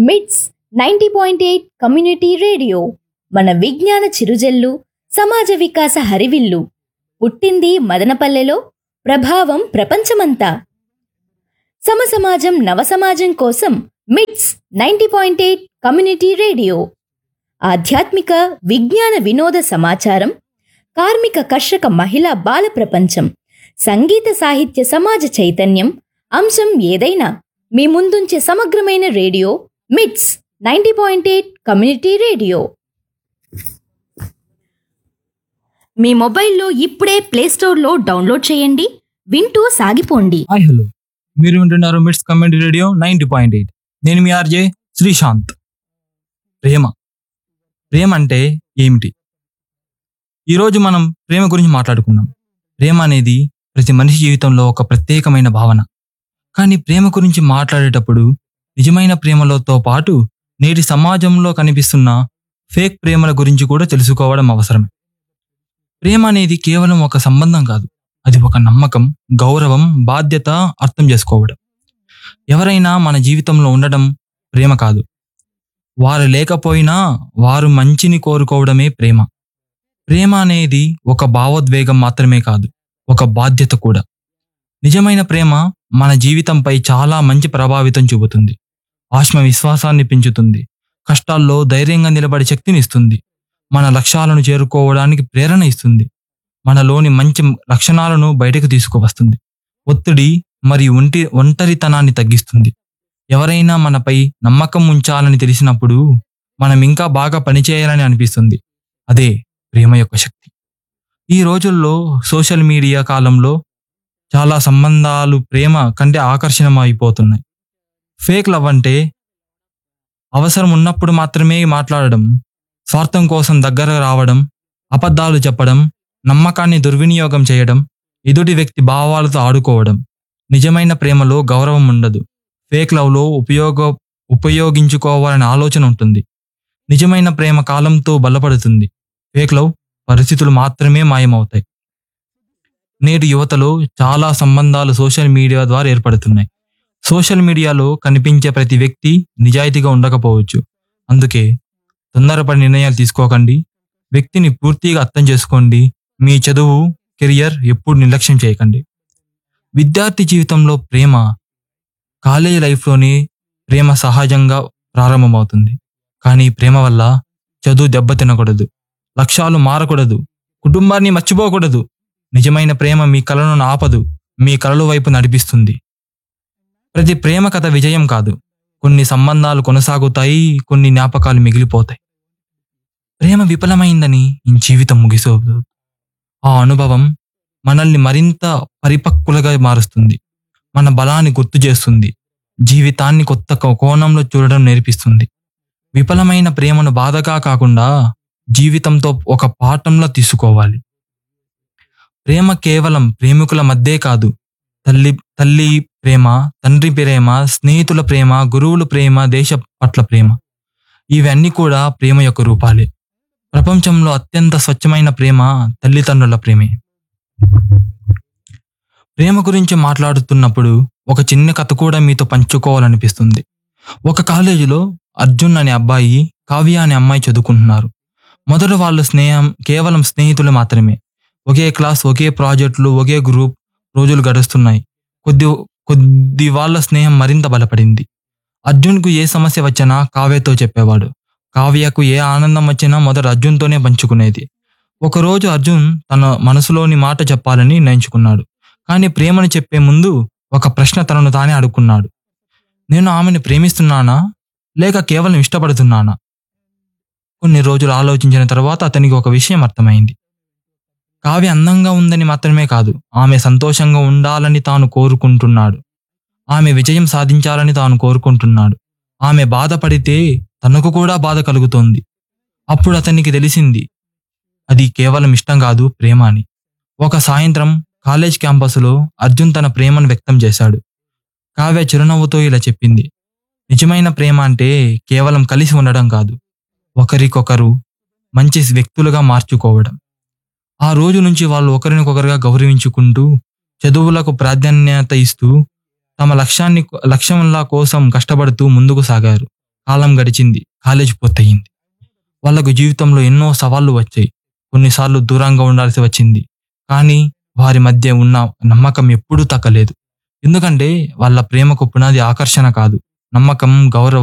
మిట్స్ ninety point eight community radio మన విజ్ఞాన చిరుజల్లు సమాజ వికాస హరివిల్లు పుట్టింది మదనపల్లెలో ప్రభావం ప్రపంచమంతా సమసమాజం నవసమాజం కోసం MITS ninety point eight community radio ఆధ్యాత్మిక విజ్ఞాన వినోద సమాచారం కార్మిక కర్షక మహిళా బాల ప్రపంచం సంగీత సాహిత్య సమాజ చైతన్యం అంశం ఏదైనా మీ ముందుంచే సమగ్రమైన radio MITS ninety point eight community radio మీ మొబైల్లో ఇప్పుడే ప్లేస్టోర్లో డౌన్లోడ్ చేయండి వింటూ సాగిపోండి హాయ్ హలో మీరు వింటున్నారు MITS community radio ninety point eight నేను మీ ఆర్జే శ్రీశాంత్ ప్రేమ ప్రేమ అంటే ఏమిటి ఈరోజు మనం ప్రేమ గురించి మాట్లాడుకుందాం ప్రేమ అనేది ప్రతి మనిషి జీవితంలో ఒక ప్రత్యేకమైన భావన కానీ ప్రేమ గురించి మాట్లాడేటప్పుడు నిజమైన ప్రేమలతో పాటు నేటి సమాజంలో కనిపిస్తున్న ఫేక్ ప్రేమల గురించి కూడా తెలుసుకోవడం అవసరమే ప్రేమ అనేది కేవలం ఒక సంబంధం కాదు అది ఒక నమ్మకం గౌరవం బాధ్యత అర్థం చేసుకోవడం ఎవరైనా మన జీవితంలో ఉండడం ప్రేమ కాదు వారు లేకపోయినా వారు మంచిని కోరుకోవడమే ప్రేమ ప్రేమ అనేది ఒక భావోద్వేగం మాత్రమే కాదు ఒక బాధ్యత కూడా నిజమైన ప్రేమ మన జీవితంపై చాలా మంచి ప్రభావితం చూపుతుంది ఆత్మవిశ్వాసాన్ని పెంచుతుంది కష్టాల్లో ధైర్యంగా నిలబడే శక్తిని ఇస్తుంది మన లక్ష్యాలను చేరుకోవడానికి ప్రేరణ ఇస్తుంది మనలోని మంచి లక్షణాలను బయటకు తీసుకువస్తుంది ఒత్తిడి మరియు ఒంటి ఒంటరితనాన్ని తగ్గిస్తుంది ఎవరైనా మనపై నమ్మకం ఉంచాలని తెలిసినప్పుడు మనం ఇంకా బాగా పనిచేయాలని అనిపిస్తుంది అదే ప్రేమ యొక్క శక్తి ఈ రోజుల్లో సోషల్ మీడియా కాలంలో చాలా సంబంధాలు ప్రేమ కంటే ఆకర్షణ అయిపోతున్నాయి ఫేక్ లవ్ అంటే అవసరం ఉన్నప్పుడు మాత్రమే మాట్లాడడం స్వార్థం కోసం దగ్గర రావడం అబద్ధాలు చెప్పడం నమ్మకాన్ని దుర్వినియోగం చేయడం ఎదుటి వ్యక్తి భావాలతో ఆడుకోవడం నిజమైన ప్రేమలో గౌరవం ఉండదు ఫేక్ లవ్లో ఉపయోగ ఉపయోగించుకోవాలనే ఆలోచన ఉంటుంది నిజమైన ప్రేమ కాలంతో బలపడుతుంది ఫేక్ లవ్ పరిస్థితులు మాత్రమే మాయమవుతాయి నేడు యువతలో చాలా సంబంధాలు సోషల్ మీడియా ద్వారా ఏర్పడుతున్నాయి సోషల్ మీడియాలో కనిపించే ప్రతి వ్యక్తి నిజాయితీగా ఉండకపోవచ్చు అందుకే తొందరపడి నిర్ణయాలు తీసుకోకండి వ్యక్తిని పూర్తిగా అర్థం చేసుకోండి మీ చదువు కెరియర్ ఎప్పుడు నిర్లక్ష్యం చేయకండి విద్యార్థి జీవితంలో ప్రేమ కాలేజీ లైఫ్లోనే ప్రేమ సహజంగా ప్రారంభమవుతుంది కానీ ప్రేమ వల్ల చదువు దెబ్బతినకూడదు లక్ష్యాలు మారకూడదు కుటుంబాన్ని మర్చిపోకూడదు నిజమైన ప్రేమ మీ కలను ఆపదు మీ కలల వైపు నడిపిస్తుంది ప్రతి ప్రేమ కథ విజయం కాదు కొన్ని సంబంధాలు కొనసాగుతాయి కొన్ని జ్ఞాపకాలు మిగిలిపోతాయి ప్రేమ విఫలమైందని ఈ జీవితం ముగిసోదు ఆ అనుభవం మనల్ని మరింత పరిపక్వులుగా మారుస్తుంది మన బలాన్ని గుర్తు చేస్తుంది జీవితాన్ని కొత్త కో- కోణంలో చూడడం నేర్పిస్తుంది విఫలమైన ప్రేమను బాధగా కాకుండా జీవితంతో ఒక పాఠంలో తీసుకోవాలి ప్రేమ కేవలం ప్రేమికుల మధ్యే కాదు తల్లి తల్లి ప్రేమ తండ్రి ప్రేమ స్నేహితుల ప్రేమ గురువుల ప్రేమ దేశ పట్ల ప్రేమ ఇవన్నీ కూడా ప్రేమ యొక్క రూపాలే ప్రపంచంలో అత్యంత స్వచ్ఛమైన ప్రేమ తల్లిదండ్రుల ప్రేమే ప్రేమ గురించి మాట్లాడుతున్నప్పుడు ఒక చిన్న కథ కూడా మీతో పంచుకోవాలనిపిస్తుంది ఒక కాలేజీలో అర్జున్ అనే అబ్బాయి కావ్య అనే అమ్మాయి చదువుకుంటున్నారు మొదట వాళ్ళ స్నేహం కేవలం స్నేహితులు మాత్రమే ఒకే క్లాస్ ఒకే ప్రాజెక్టులు ఒకే గ్రూప్ రోజులు గడుస్తున్నాయి కొద్ది కొద్ది వాళ్ళ స్నేహం మరింత బలపడింది అర్జున్కు ఏ సమస్య వచ్చినా కావ్యతో చెప్పేవాడు కావ్యకు ఏ ఆనందం వచ్చినా మొదట అర్జున్తోనే పంచుకునేది ఒకరోజు అర్జున్ తన మనసులోని మాట చెప్పాలని నిర్ణయించుకున్నాడు కానీ ప్రేమను చెప్పే ముందు ఒక ప్రశ్న తనను తానే అడుక్కున్నాడు నేను ఆమెను ప్రేమిస్తున్నానా లేక కేవలం ఇష్టపడుతున్నానా కొన్ని రోజులు ఆలోచించిన తర్వాత అతనికి ఒక విషయం అర్థమైంది కావ్య అందంగా ఉందని మాత్రమే కాదు ఆమె సంతోషంగా ఉండాలని తాను కోరుకుంటున్నాడు ఆమె విజయం సాధించాలని తాను కోరుకుంటున్నాడు ఆమె బాధపడితే తనకు కూడా బాధ కలుగుతోంది అప్పుడు అతనికి తెలిసింది అది కేవలం ఇష్టం కాదు ప్రేమ అని ఒక సాయంత్రం కాలేజ్ క్యాంపస్లో అర్జున్ తన ప్రేమను వ్యక్తం చేశాడు కావ్య చిరునవ్వుతో ఇలా చెప్పింది నిజమైన ప్రేమ అంటే కేవలం కలిసి ఉండడం కాదు ఒకరికొకరు మంచి వ్యక్తులుగా మార్చుకోవడం ఆ రోజు నుంచి వాళ్ళు ఒకరినొకరుగా గౌరవించుకుంటూ చదువులకు ప్రాధాన్యత ఇస్తూ తమ లక్ష్యాన్ని లక్ష్యంలా కోసం కష్టపడుతూ ముందుకు సాగారు కాలం గడిచింది కాలేజ్ పూర్తయింది వాళ్ళకు జీవితంలో ఎన్నో సవాళ్లు వచ్చాయి కొన్నిసార్లు దూరంగా ఉండాల్సి వచ్చింది కానీ వారి మధ్య ఉన్న నమ్మకం ఎప్పుడూ తగ్గలేదు ఎందుకంటే వాళ్ళ ప్రేమకు పునాది ఆకర్షణ కాదు నమ్మకం గౌరవం